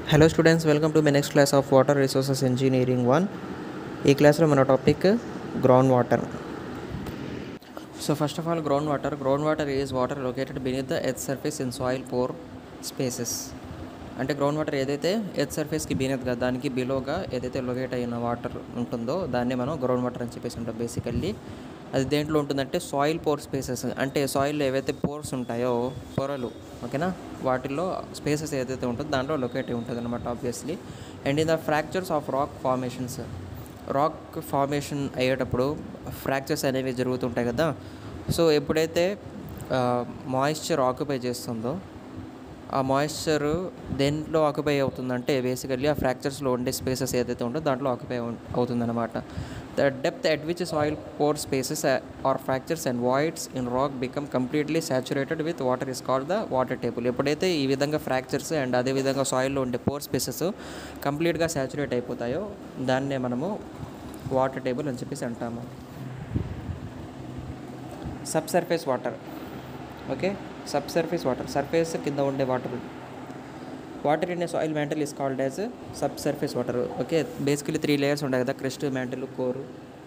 hello students welcome to my next class of water resources engineering one ఈ క్లాస్లో మన topic ground water so first of all ground water ground water is water located beneath the earth surface in soil pore spaces అంటే ground water ఏదైతే earth సర్ఫేస్కి బీనెత్గా దానికి బిలోగా ఏదైతే లొకేట్ అయిన వాటర్ ఉంటుందో దాన్ని మనం గ్రౌండ్ వాటర్ అని చెప్పేసి ఉంటాం బేసికల్లీ అది దేంట్లో ఉంటుందంటే సాయిల్ పోర్ స్పేసెస్ అంటే సాయిల్లో ఏవైతే పోర్స్ ఉంటాయో పొరలు ఓకేనా వాటిల్లో స్పేసెస్ ఏదైతే ఉంటుందో దాంట్లో లొకేట్ అయి ఉంటుంది అనమాట obviously and in the fractures of rock formations rock formation అయ్యేటప్పుడు ఫ్రాక్చర్స్ అనేవి జరుగుతుంటాయి కదా సో ఎప్పుడైతే మాయిశ్చర్ ఆక్యుపై చేస్తుందో ఆ మాయిశ్చర్ దేంట్లో ఆక్యుపై అవుతుందంటే బేసికల్లీ ఆ ఫ్రాక్చర్స్లో ఉండే స్పేసెస్ ఏదైతే ఉంటుందో దాంట్లో ఆక్యుపై అవుతుందన్నమాట the depth at which soil pore spaces or fractures and voids in rock become completely saturated with water is called the water table ఎప్పుడైతే ఈ విధంగా ఫ్రాక్చర్స్ అండ్ అదేవిధంగా సాయిల్లో ఉండే పోర్ స్పేసెస్ కంప్లీట్గా సాచురేట్ అయిపోతాయో దాన్నే మనము వాటర్ టేబుల్ అని చెప్పేసి అంటాము sub surface water okay sub surface water surface కింద ఉండే water water in a soil mantle is called as sub surface water okay basically three layers ఉంటాయి కదా క్రెస్ట్ మ్యాంటల్ కోరు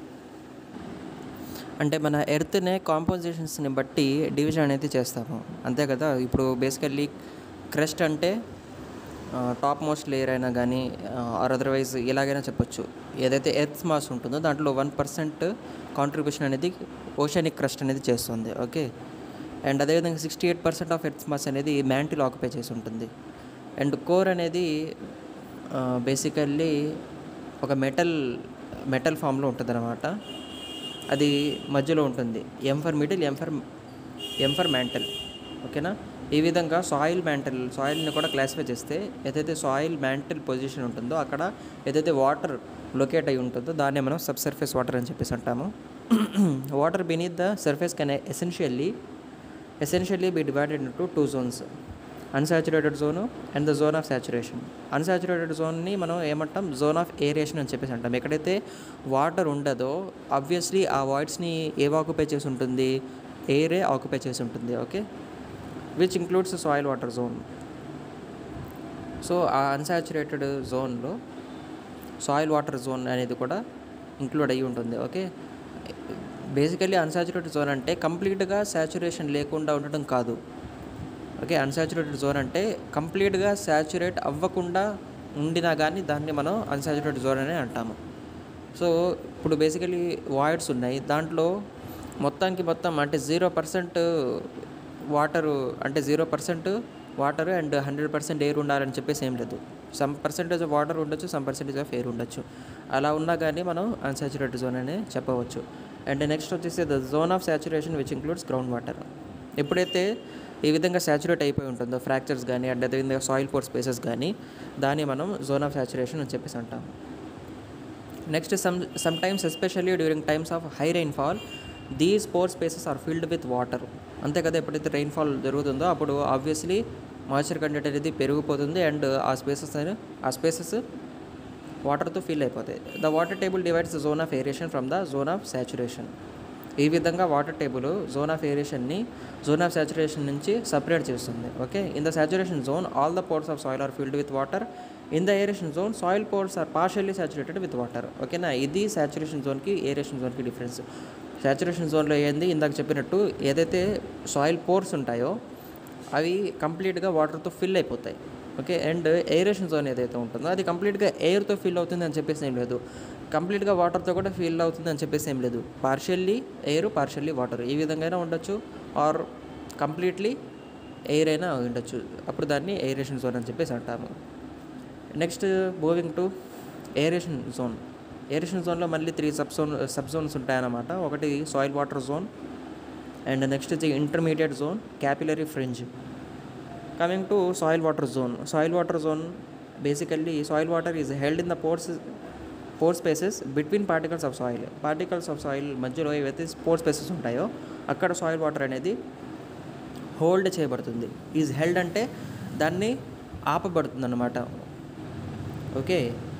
అంటే మన ఎర్త్నే కాంపోజిషన్స్ని బట్టి డివిజన్ అనేది చేస్తాము అంతే కదా ఇప్పుడు బేసికల్లీ క్రెస్ట్ అంటే టాప్ మోస్ట్ లేయర్ అయినా కానీ ఆర్ అదర్వైజ్ ఎలాగైనా చెప్పొచ్చు ఏదైతే ఎర్త్ మాస్ ఉంటుందో దాంట్లో వన్ పర్సెంట్ కాంట్రిబ్యూషన్ అనేది ఓషనిక్ క్రస్ట్ అనేది చేస్తుంది ఓకే అండ్ అదేవిధంగా sixty eight percent of earth mass అనేది మ్యాంటిల్ ఆక్యుపై చేసి ఉంటుంది అండ్ కోర్ అనేది బేసికల్లీ ఒక మెటల్ మెటల్ ఫామ్లో ఉంటుంది అనమాట అది మధ్యలో ఉంటుంది M for middle M for M for mantle ఓకేనా ఈ విధంగా సాయిల్ మ్యాంటల్ సాయిల్ని కూడా క్లాసిఫై చేస్తే ఏదైతే సాయిల్ మ్యాంటల్ పొజిషన్ ఉంటుందో అక్కడ ఏదైతే వాటర్ లొకేట్ అయి ఉంటుందో దాన్నే మనం సబ్ సర్ఫేస్ వాటర్ అని చెప్పేసి అంటాము water beneath the surface can essentially essentially be divided into two zones unsaturated zone and the zone of saturation unsaturated జోన్ని మనం ఏమంటాం జోన్ ఆఫ్ ఏరియేషన్ అని చెప్పేసి అంటాం ఎక్కడైతే వాటర్ ఉండదో ఆబ్వియస్లీ ఆ వాయిడ్స్ని ఏవి ఆక్యుపై చేసి ఉంటుంది ఎయిరే ఆక్యుపై చేసి ఉంటుంది okay which includes soil water zone so ఆ అన్సాచురేటెడ్ జోన్లో సాయిల్ వాటర్ జోన్ అనేది కూడా ఇంక్లూడ్ అయ్యి ఉంటుంది ఓకే బేసికల్లీ అన్సాచురేటెడ్ జోన్ అంటే కంప్లీట్గా సాచురేషన్ లేకుండా ఉండటం కాదు ఓకే అన్సాచురేటెడ్ జోన్ అంటే కంప్లీట్గా సాచురేట్ అవ్వకుండా ఉండినా కానీ దాన్ని మనం అన్సాచురేటెడ్ జోన్ అనే అంటాము సో ఇప్పుడు బేసికలీ వాయిడ్స్ ఉన్నాయి దాంట్లో మొత్తానికి మొత్తం అంటే జీరో పర్సెంట్ వాటరు అంటే zero percent water and hundred percent air ఉండాలని చెప్పేసి ఏం లేదు సమ్ పర్సెంటేజ్ ఆఫ్ వాటర్ ఉండొచ్చు సమ్ పర్సెంటేజ్ ఆఫ్ ఎయిర్ ఉండొచ్చు అలా ఉన్నా కానీ మనం అన్సాచురేటెడ్ జోన్ అనే చెప్పవచ్చు అండ్ నెక్స్ట్ వచ్చేసి the zone of saturation which includes ground water ఎప్పుడైతే ఈ విధంగా సాచురేట్ అయిపోయి ఉంటుందో ఫ్రాక్చర్స్ కానీ అండ్ అదేవిధంగా సాయిల్ పోర్ స్పేసెస్ కానీ దాన్ని మనం జోన్ ఆఫ్ సాచురేషన్ అని చెప్పేసి అంటాం next some some times especially during times of high rainfall these pore spaces are filled with water అంతే కదా ఎప్పుడైతే రైన్ఫాల్ జరుగుతుందో అప్పుడు ఆబ్వియస్లీ మాయిశ్చర్ కంటెంట్ అనేది పెరిగిపోతుంది అండ్ ఆ స్పేసెస్ ఆ స్పేసెస్ వాటర్తో ఫిల్ అయిపోతాయి the water table divides the zone of aeration from the zone of saturation ఈ విధంగా వాటర్ టేబుల్ జోన్ ఆఫ్ ఏరియేషన్ని జోన్ ఆఫ్ సాచురేషన్ నుంచి సపరేట్ చేస్తుంది okay in the saturation zone all the pores of soil are filled with water in the aeration zone soil pores are partially saturated with water ఓకేనా ఇది saturation జోన్కి aeration జోన్కి difference saturation జోన్లో ఏంది ఇందాక చెప్పినట్టు ఏదైతే సాయిల్ పోర్స్ ఉంటాయో అవి కంప్లీట్గా వాటర్తో ఫిల్ అయిపోతాయి ఓకే అండ్ ఎయిరేషన్ జోన్ ఏదైతే ఉంటుందో అది కంప్లీట్గా ఎయిర్తో ఫిల్ అవుతుంది అని చెప్పేసి ఏం లేదు కంప్లీట్గా వాటర్తో కూడా ఫిల్ అవుతుంది అని చెప్పేసి ఏం లేదు పార్షియల్లీ ఎయిర్ పార్షియల్లీ వాటర్ ఈ విధంగా అయినా ఉండొచ్చు ఆర్ కంప్లీట్లీ ఎయిర్ అయినా ఉండొచ్చు అప్పుడు దాన్ని ఎయిరేషన్ జోన్ అని చెప్పేసి అంటాము next moving to aeration zone aeration జోన్లో మళ్ళీ three sub zone sub zones ఉంటాయన్నమాట ఒకటి soil water zone and next వచ్చి intermediate zone capillary fringe coming to soil water zone soil water zone basically soil water is held in the pores pore spaces between particles of soil particles of soil మధ్యలో ఏవైతే pore spaces ఉంటాయో అక్కడ soil water అనేది hold చేయబడుతుంది is held అంటే దాన్ని ఆపబడుతుంది అన్నమాట okay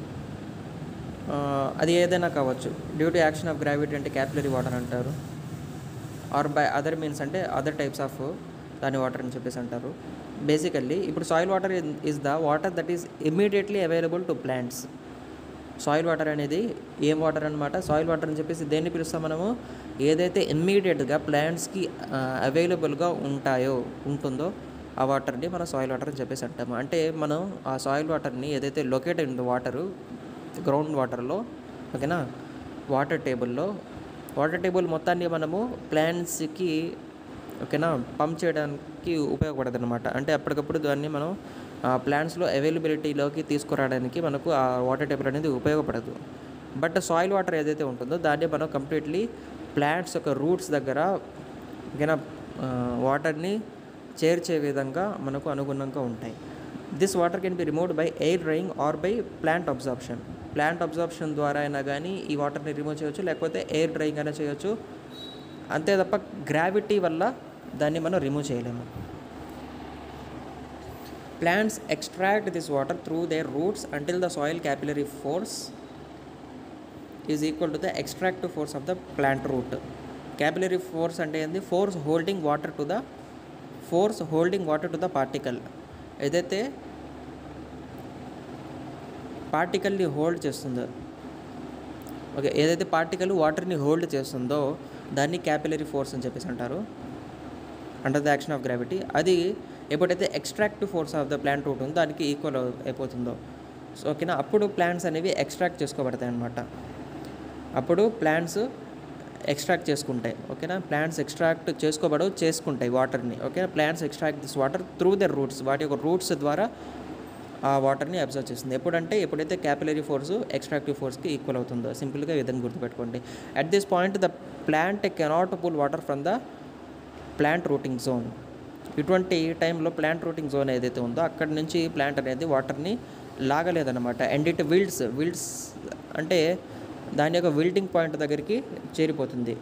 అది ఏదైనా కావచ్చు due to action of gravity అంటే క్యాపిలరీ వాటర్ అంటారు ఆర్ బై అదర్ మీన్స్ అంటే అదర్ టైప్స్ ఆఫ్ దాని వాటర్ అని చెప్పేసి అంటారు బేసికల్లీ ఇప్పుడు soil water is the water that is immediately available to plants soil water అనేది ఏం వాటర్ అనమాట సాయిల్ వాటర్ అని చెప్పేసి దేన్ని పిలుస్తాం మనము ఏదైతే ఇమ్మీడియట్గా ప్లాంట్స్కి అవైలబుల్గా ఉంటాయో ఉంటుందో ఆ వాటర్ని మనం సాయిల్ వాటర్ అని చెప్పేసి అంటాము అంటే మనం ఆ సాయిల్ వాటర్ని ఏదైతే లొకేట్ అయిందో వాటరు గ్రౌండ్ వాటర్లో ఓకేనా వాటర్ టేబుల్లో వాటర్ టేబుల్ మొత్తాన్ని మనము ప్లాంట్స్కి ఓకేనా పంప్ చేయడానికి ఉపయోగపడదు అనమాట అంటే అప్పటికప్పుడు దాన్ని మనం ప్లాంట్స్లో అవైలబిలిటీలోకి తీసుకురావడానికి మనకు ఆ వాటర్ టేబుల్ అనేది ఉపయోగపడదు బట్ సాయిల్ వాటర్ ఏదైతే ఉంటుందో దాన్ని మనం కంప్లీట్లీ ప్లాంట్స్ యొక్క రూట్స్ దగ్గర ఓకేనా వాటర్ని చేర్చే విధంగా మనకు అనుగుణంగా ఉంటాయి this water can be removed by air drying or by plant absorption plant absorption ద్వారా అయినా కానీ ఈ వాటర్ని రిమూవ్ చేయొచ్చు లేకపోతే ఎయిర్ డ్రైయింగ్ అయినా చేయొచ్చు అంతే తప్ప గ్రావిటీ వల్ల దాన్ని మనం రిమూవ్ చేయలేము plants extract this water through their roots until the soil capillary force is equal to the extractive force of the plant root capillary force అంటే ఏంది force holding water to the force holding water to the particle ఏదైతే పార్టికల్ని hold చేస్తుందో okay ఏదైతే particle వాటర్ని hold చేస్తుందో దాన్ని capillary force అని చెప్పేసి అంటారు under the action of gravity అది ఎప్పుడైతే extractive force of the plant route ఉందో దానికి ఈక్వల్ అయిపోతుందో సో ఓకేనా అప్పుడు ప్లాంట్స్ అనేవి ఎక్స్ట్రాక్ట్ చేసుకోబడతాయి అన్నమాట అప్పుడు ప్లాంట్స్ ఎక్స్ట్రాక్ట్ చేసుకుంటాయి ఓకేనా ప్లాంట్స్ ఎక్స్ట్రాక్ట్ చేసుకోబడవు చేసుకుంటాయి వాటర్ని ఓకేనా plants extract this water through their roots వాటి యొక్క రూట్స్ ద్వారా ఆ వాటర్ని అబ్జర్వ్ చేస్తుంది ఎప్పుడంటే ఎప్పుడైతే క్యాపిలరీ ఫోర్స్ ఎక్స్ట్రాక్టివ్ ఫోర్స్కి ఈక్వల్ అవుతుందో సింపుల్గా ఈ విధంగా గుర్తుపెట్టుకోండి at this point the plant cannot pull water from the plant rooting zone ఇటువంటి టైంలో ప్లాంట్ రూటింగ్ జోన్ ఏదైతే ఉందో అక్కడ నుంచి ప్లాంట్ అనేది వాటర్ని లాగలేదన్నమాట అండ్ ఇట్ విల్డ్స్ విల్డ్స్ అంటే దాని యొక్క విల్టింగ్ పాయింట్ దగ్గరికి చేరిపోతుంది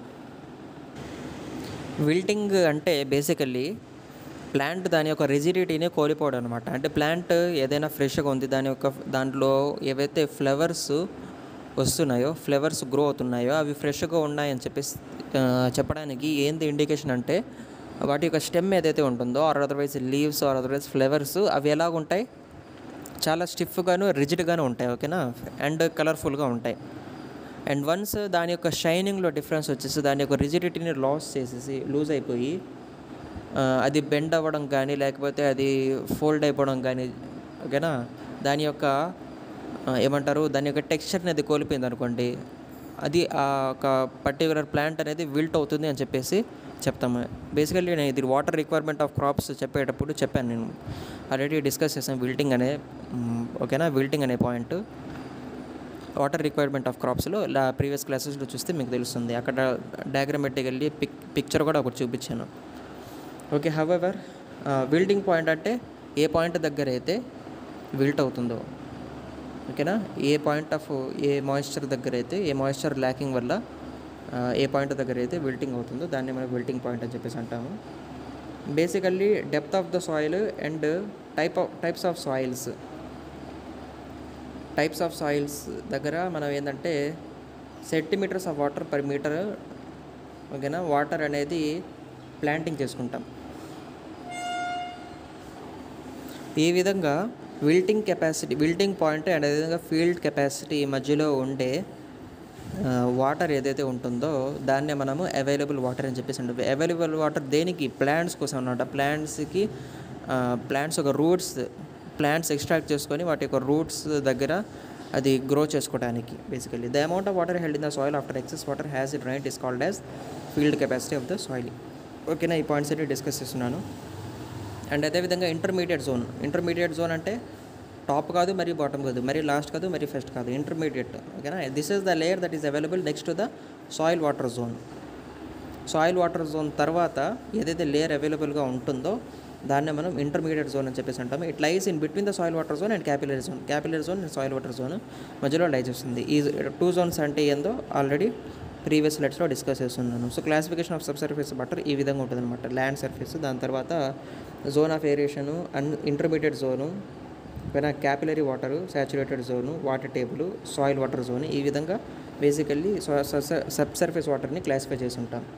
విల్టింగ్ అంటే బేసికల్లీ ప్లాంట్ దాని యొక్క రిజిడిటీని కోల్పోవడం అనమాట అంటే ప్లాంట్ ఏదైనా ఫ్రెష్గా ఉంది దాని యొక్క దాంట్లో ఏవైతే ఫ్లవర్స్ వస్తున్నాయో ఫ్లవర్స్ గ్రో అవుతున్నాయో అవి ఫ్రెష్గా ఉన్నాయని చెప్పేసి ఆ, చెప్పడానికి ఏంది ఇండికేషన్ అంటే వాటి యొక్క స్టెమ్ ఏదైతే ఉంటుందో or otherwise leaves or otherwise flowers అవి ఎలాగుంటాయి చాలా స్టిఫ్గాను రిజిడ్గాను ఉంటాయి ఓకేనా అండ్ కలర్ఫుల్గా ఉంటాయి అండ్ వన్స్ దాని యొక్క షైనింగ్లో డిఫరెన్స్ వచ్చేసి దాని యొక్క రిజిడిటీని లాస్ చేసేసి లూజ్ అయిపోయి ఆ, అది బెండ్ అవ్వడం కానీ లేకపోతే అది ఫోల్డ్ అయిపోవడం కానీ ఓకేనా దాని యొక్క ఆ, ఏమంటారు దాని యొక్క టెక్స్చర్ని అది కోల్పోయింది అనుకోండి అది ఆ ఒక పర్టికులర్ ప్లాంట్ అనేది విల్ట్ అవుతుంది అని చెప్పేసి చెప్తాము బేసికల్లీ నేను ఇది వాటర్ రిక్వైర్మెంట్ ఆఫ్ క్రాప్స్ చెప్పేటప్పుడు చెప్పాను నేను ఆల్రెడీ డిస్కస్ చేశాను విల్టింగ్ అనే మ్, ఓకేనా విల్టింగ్ అనే పాయింట్ వాటర్ రిక్వైర్మెంట్ ఆఫ్ క్రాప్స్లో ఇలా ప్రీవియస్ క్లాసెస్లో చూస్తే మీకు తెలుస్తుంది అక్కడ డయాగ్రమెటికల్లీ పిక్ పిక్చర్ కూడా ఒకటి చూపించాను ఓకే హవెవర్ విల్టింగ్ పాయింట్ అంటే ఏ పాయింట్ దగ్గర అయితే విల్ట్ అవుతుందో ఓకేనా ఏ పాయింట్ ఆఫ్ ఏ మాయిశ్చర్ దగ్గర అయితే ఏ మాయిశ్చర్ ల్యాకింగ్ వల్ల ఆ, ఏ పాయింట్ దగ్గర అయితే విల్టింగ్ అవుతుందో దాన్ని మనం విల్టింగ్ పాయింట్ అని చెప్పేసి అంటాము basically depth of the soil and type of types of soils types of soils దగ్గర మనం ఏంటంటే centimetres of water per metre ఓకేనా వాటర్ అనేది ప్లాంటింగ్ చేసుకుంటాం ఈ విధంగా wilting capacity wilting point and అదేవిధంగా ఫీల్డ్ కెపాసిటీ మధ్యలో ఉండే వాటర్ ఏదైతే ఉంటుందో దాన్నే మనము అవైలబుల్ వాటర్ అని చెప్పేసి ఉంటుంది అవైలబుల్ వాటర్ దేనికి ప్లాంట్స్ కోసం అనమాట ప్లాంట్స్కి ప్లాంట్స్ ఒక రూట్స్ ప్లాంట్స్ ఎక్స్ట్రాక్ట్ చేసుకొని వాటి యొక్క రూట్స్ దగ్గర అది గ్రో చేసుకోవడానికి basically the amount of water held in the soil after excess water has it right is called as field capacity of the soil ఓకేనా ఈ పాయింట్స్ అయితే డిస్కస్ చేస్తున్నాను అండ్ అదేవిధంగా ఇంటర్మీడియట్ జోన్ ఇంటర్మీడియట్ జోన్ అంటే top కాదు మరి bottom కాదు మరి లాస్ట్ కాదు మరి ఫస్ట్ కాదు ఇంటర్మీడియట్ ఓకేనా this is the layer that is available next to the soil water zone soil water zone తర్వాత ఏదైతే లేయర్ అవైలబుల్గా ఉంటుందో దాన్నే మనం ఇంటర్మీడియట్ జోన్ అని చెప్పేసి అంటాము it lies in between the soil water zone and capillary zone capillary zone and soil water zone మధ్యలో లైజ్ వస్తుంది ఈ టూ జోన్స్ అంటే ఏందో ఆల్రెడీ ప్రీవియస్ లెట్స్లో డిస్కస్ చేస్తున్నాను so classification of sub surface water ఈ విధంగా ఉంటుంది అనమాట ల్యాండ్ సర్ఫేస్ దాని తర్వాత zone of aeration and intermediate zone పైన capillary water saturated zone water table soil water zone ఈ విధంగా బేసికల్లీ సబ్ సర్ఫేస్ వాటర్ని క్లాసిఫై చేసి ఉంటాం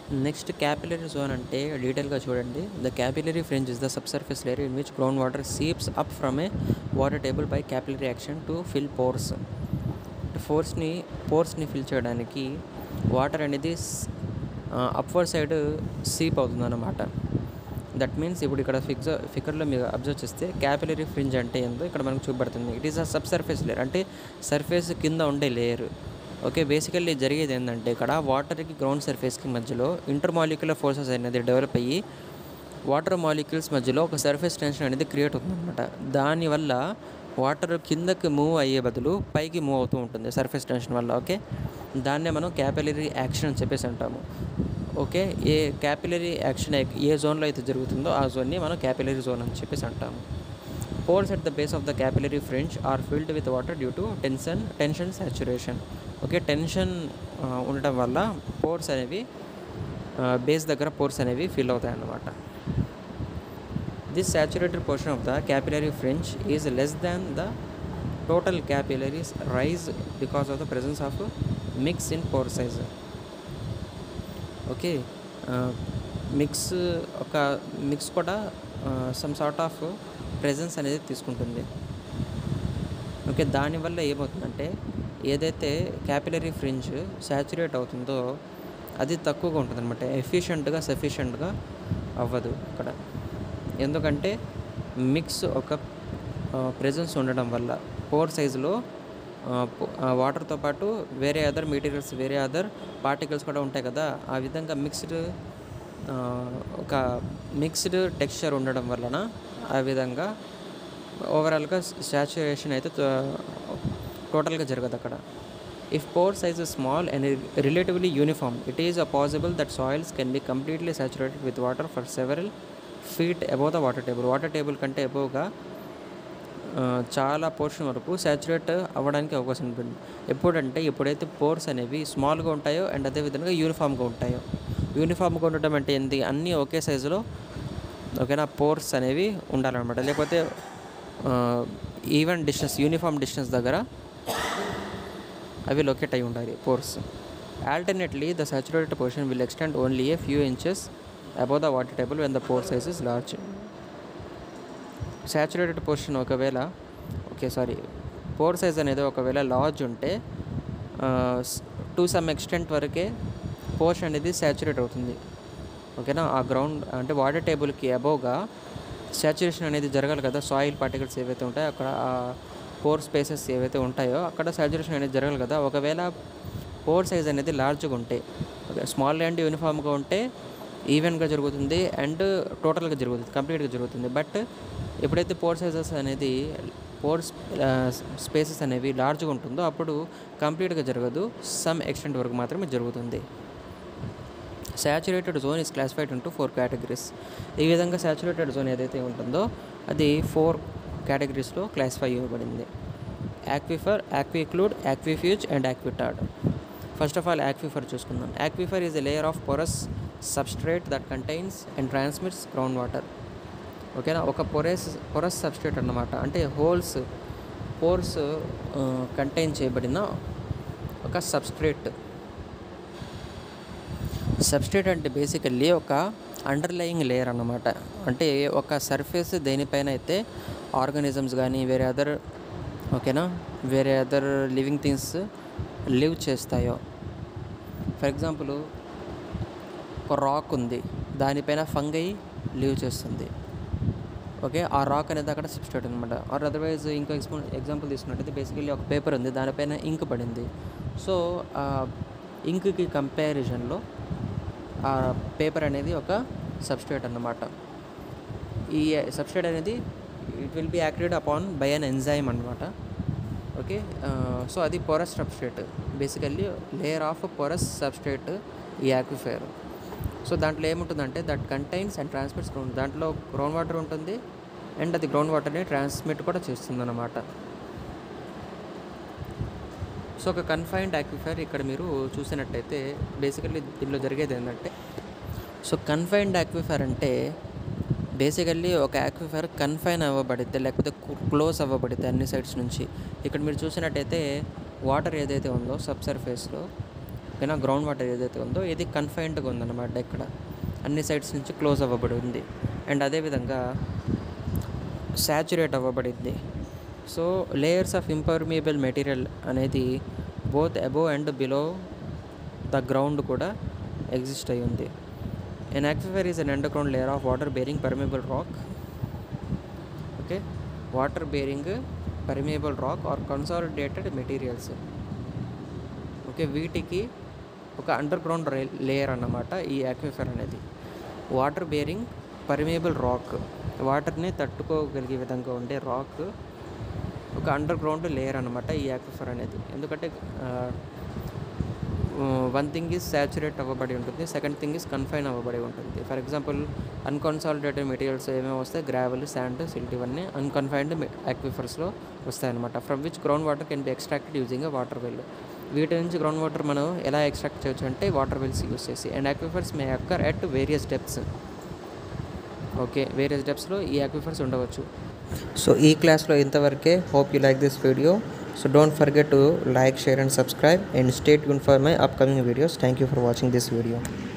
నెక్స్ట్ క్యాపిలరీ జోన్ అంటే డీటెయిల్గా చూడండి the capillary fringe is the subsurface layer in which ground water seeps up from a water table by capillary action to fill pores ఫోర్స్ని పోర్స్ని ఫిల్ చేయడానికి water అనేది అప్వర్డ్ సైడ్ సీప్ అవుతుంది అన్నమాట that means ఇప్పుడు ఇక్కడ ఫిక్స్ ఫిగర్లో మీరు observe చేస్తే క్యాపిలరీ ఫ్రింజ్ అంటే ఏందో ఇక్కడ మనకు చూపడుతుంది it is a subsurface layer అంటే సర్ఫేస్ కింద ఉండే లేయర్ ఓకే బేసికల్లీ జరిగేది ఏంటంటే ఇక్కడ వాటర్కి గ్రౌండ్ సర్ఫేస్కి మధ్యలో ఇంటర్ మాలిక్యులర్ ఫోర్సెస్ అనేది డెవలప్ అయ్యి వాటర్ మాలిక్యూల్స్ మధ్యలో ఒక సర్ఫేస్ టెన్షన్ అనేది క్రియేట్ అవుతుందన్నమాట దానివల్ల వాటర్ కిందకి మూవ్ అయ్యే బదులు పైకి మూవ్ అవుతూ ఉంటుంది సర్ఫేస్ టెన్షన్ వల్ల ఓకే దాన్నే మనం క్యాపిలరీ యాక్షన్ అని చెప్పేసి అంటాము ఓకే ఏ క్యాపిలరీ యాక్షన్ ఏ జోన్లో అయితే జరుగుతుందో ఆ జోన్ని మనం క్యాపిలరీ జోన్ అని చెప్పేసి అంటాము pores at the base of the capillary fringe are filled with water due to tension tension saturation okay tension ఉండటం వల్ల పోర్స్ అనేవి బేస్ దగ్గర పోర్స్ అనేవి ఫిల్ అవుతాయి అన్నమాట this saturated portion of the capillary fringe is less than the total capillaries rise because of the presence of mix in pore size okay mix ఒక mix కూడా some sort of presence అనేది తీసుకుంటుంది okay దానివల్ల ఏమవుతుందంటే ఏదైతే capillary fringe saturate అవుతుందో అది తక్కువగా ఉంటుంది అనమాట ఎఫిషియెంట్గా సఫిషియెంట్గా అవ్వదు అక్కడ ఎందుకంటే మిక్స్ ఒక ప్రెజెన్స్ ఉండడం వల్ల పోర్ సైజులో వాటర్తో పాటు వేరే అదర్ మెటీరియల్స్ వేరే అదర్ పార్టికల్స్ కూడా ఉంటాయి కదా ఆ విధంగా మిక్స్డ్ ఒక మిక్స్డ్ టెక్స్చర్ ఉండడం వలన ఆ విధంగా ఓవరాల్గా సాచురేషన్ అయితే టోటల్గా జరగదు అక్కడ if pore size small and relatively uniform it is a possible that soils can be completely saturated with water for several feet above the water table water table కంటే అబోవ్గా చాలా పోర్షన్ వరకు సాచురేట్ అవ్వడానికి అవకాశం ఉంటుంది ఎప్పుడంటే ఎప్పుడైతే పోర్స్ అనేవి స్మాల్గా ఉంటాయో అండ్ అదేవిధంగా యూనిఫామ్గా ఉంటాయో యూనిఫామ్గా ఉండటం అంటే ఏంటి అన్నీ ఒకే సైజులో ఓకేనా పోర్స్ అనేవి ఉండాలన్నమాట లేకపోతే ఈవెన్ డిస్టెన్స్ యూనిఫామ్ డిస్టెన్స్ దగ్గర అవి లొకేట్ అయి ఉండాలి pores alternately the saturated portion will extend only a few inches above the water table when the pore size is large saturated portion ఒకవేళ ఓకే సారీ పోర్ సైజ్ అనేది ఒకవేళ large ఉంటే to some extent వరకే portion అనేది saturate అవుతుంది ఓకేనా ఆ ground అంటే వాటర్ టేబుల్కి అబోవ్గా సాచురేషన్ అనేది జరగాలి కదా సాయిల్ పార్టికల్స్ ఏవైతే ఉంటాయో అక్కడ ఆ పోర్ స్పేసెస్ ఏవైతే ఉంటాయో అక్కడ సాచురేషన్ అనేది జరగాలి కదా ఒకవేళ పోర్ సైజ్ అనేది లార్జ్గా ఉంటే ఓకే స్మాల్ అండ్ యూనిఫామ్గా ఉంటే ఈవెన్గా జరుగుతుంది అండ్ టోటల్గా జరుగుతుంది కంప్లీట్గా జరుగుతుంది బట్ ఎప్పుడైతే పోర్ సైజెస్ అనేది పోర్ స్పేసెస్ అనేవి లార్జ్గా ఉంటుందో అప్పుడు కంప్లీట్గా జరగదు సమ్ ఎక్స్టెంట్ వరకు మాత్రమే జరుగుతుంది saturated zone is classified into four categories ఈ విధంగా శాచురేటెడ్ జోన్ ఏదైతే ఉంటుందో అది ఫోర్ కేటగిరీస్లో క్లాసిఫై ఇవ్వబడింది aquifer aquiclude aquifuge and aquitard first of all aquifer చూసుకుందాం aquifer is a layer of porous substrate that contains and transmits ground water ఓకేనా ఒక పొరెస్ పొరస్ సబ్స్ట్రేట్ అన్నమాట అంటే హోల్స్ పోర్స్ కంటైన్ చేయబడిన ఒక సబ్స్ట్రేట్ సబ్స్ట్రేట్ అంటే బేసికల్లీ ఒక అండర్లయింగ్ లేయర్ అన్నమాట అంటే ఒక సర్ఫేస్ దేనిపైన అయితే ఆర్గానిజమ్స్ కానీ వేరే అదర్ ఓకేనా వేరే అదర్ లివింగ్ థింగ్స్ లివ్ చేస్తాయో ఫర్ ఎగ్జాంపుల్ ఒక రాక్ ఉంది దానిపైన ఫంగై లివ్ చేస్తుంది ఓకే ఆ రాక్ అనేది అక్కడ సబ్స్ట్రేట్ అనమాట ఆర్ అదర్వైజ్ ఇంకో ఎక్స్పో ఎగ్జాంపుల్ తీసుకున్నట్టయితే బేసికల్లీ ఒక పేపర్ ఉంది దానిపైన ఇంక్ పడింది సో ఆ ఇంక్కి కంపారిజన్లో ఆ పేపర్ అనేది ఒక సబ్స్ట్రేట్ అన్నమాట ఈ సబ్స్ట్రేట్ అనేది it will be activate upon by an enzyme అనమాట ఓకే సో అది porous substrate basically layer of porous substrate ఈ యాక్విఫైర్ సో దాంట్లో ఏముంటుందంటే that contains and transmits ground దాంట్లో గ్రౌండ్ వాటర్ ఉంటుంది అండ్ అది గ్రౌండ్ వాటర్ని ట్రాన్స్మిట్ కూడా చేస్తుంది అన్నమాట సో ఒక కన్ఫైన్డ్ యాక్విఫైర్ ఇక్కడ మీరు చూసినట్టయితే బేసికల్లీ దీనిలో జరిగేది ఏంటంటే సో కన్ఫైన్డ్ యాక్విఫైర్ అంటే బేసికల్లీ ఒక యాక్విఫైర్ కన్ఫైన్ అవ్వబడితే లేకపోతే క్లోజ్ అవ్వబడితే అన్ని సైడ్స్ నుంచి ఇక్కడ మీరు చూసినట్టయితే వాటర్ ఏదైతే ఉందో సబ్ సర్ఫేస్లో ఓకేనా గ్రౌండ్ వాటర్ ఏదైతే ఉందో ఇది కన్ఫైన్డ్గా ఉందన్నమాట ఇక్కడ అన్ని సైడ్స్ నుంచి క్లోజ్ అవ్వబడి ఉంది అండ్ అదేవిధంగా శాచురేట్ అవ్వబడింది so layers of impermeable material అనేది both above and below the ground కూడా ఎగ్జిస్ట్ అయి ఉంది an aquifer is an underground layer of water bearing permeable rock okay water bearing permeable rock or consolidated materials okay వీటికి ఒక under underground layer అన్నమాట ఈ aquifer అనేది water bearing permeable rock వాటర్ని తట్టుకోగలిగే విధంగా ఉండే రాక్ ఒక అండర్ గ్రౌండ్ లేయర్ అనమాట ఈ యాక్విఫర్ అనేది ఎందుకంటే వన్ థింగ్ ఈజ్ సాచురేట్ అవ్వబడి ఉంటుంది సెకండ్ థింగ్ ఈజ్ కన్ఫైన్ అవ్వబడి ఉంటుంది ఫర్ ఎగ్జాంపుల్ అన్కన్సాలిడేటెడ్ మెటీరియల్స్ ఏమేమి వస్తాయి గ్రావెల్ శాండ్ సిల్ట్ ఇవన్నీ అన్కన్ఫైన్డ్ యాక్విఫర్స్లో వస్తాయన్నమాట from which ground water can be extracted using a water well వీటి నుంచి గ్రౌండ్ వాటర్ మనం ఎలా ఎక్స్ట్రాక్ట్ చేయొచ్చు అంటే వాటర్ వెల్స్ యూస్ చేసి and aquifers may occur at various depths okay various డెప్స్లో ఈ యాక్విఫర్స్ ఉండవచ్చు సో ఈ క్లాస్లో ఇంతవరకే hope you like this video so don't forget to like share and subscribe and stay tune for my upcoming videos thank you for watching this video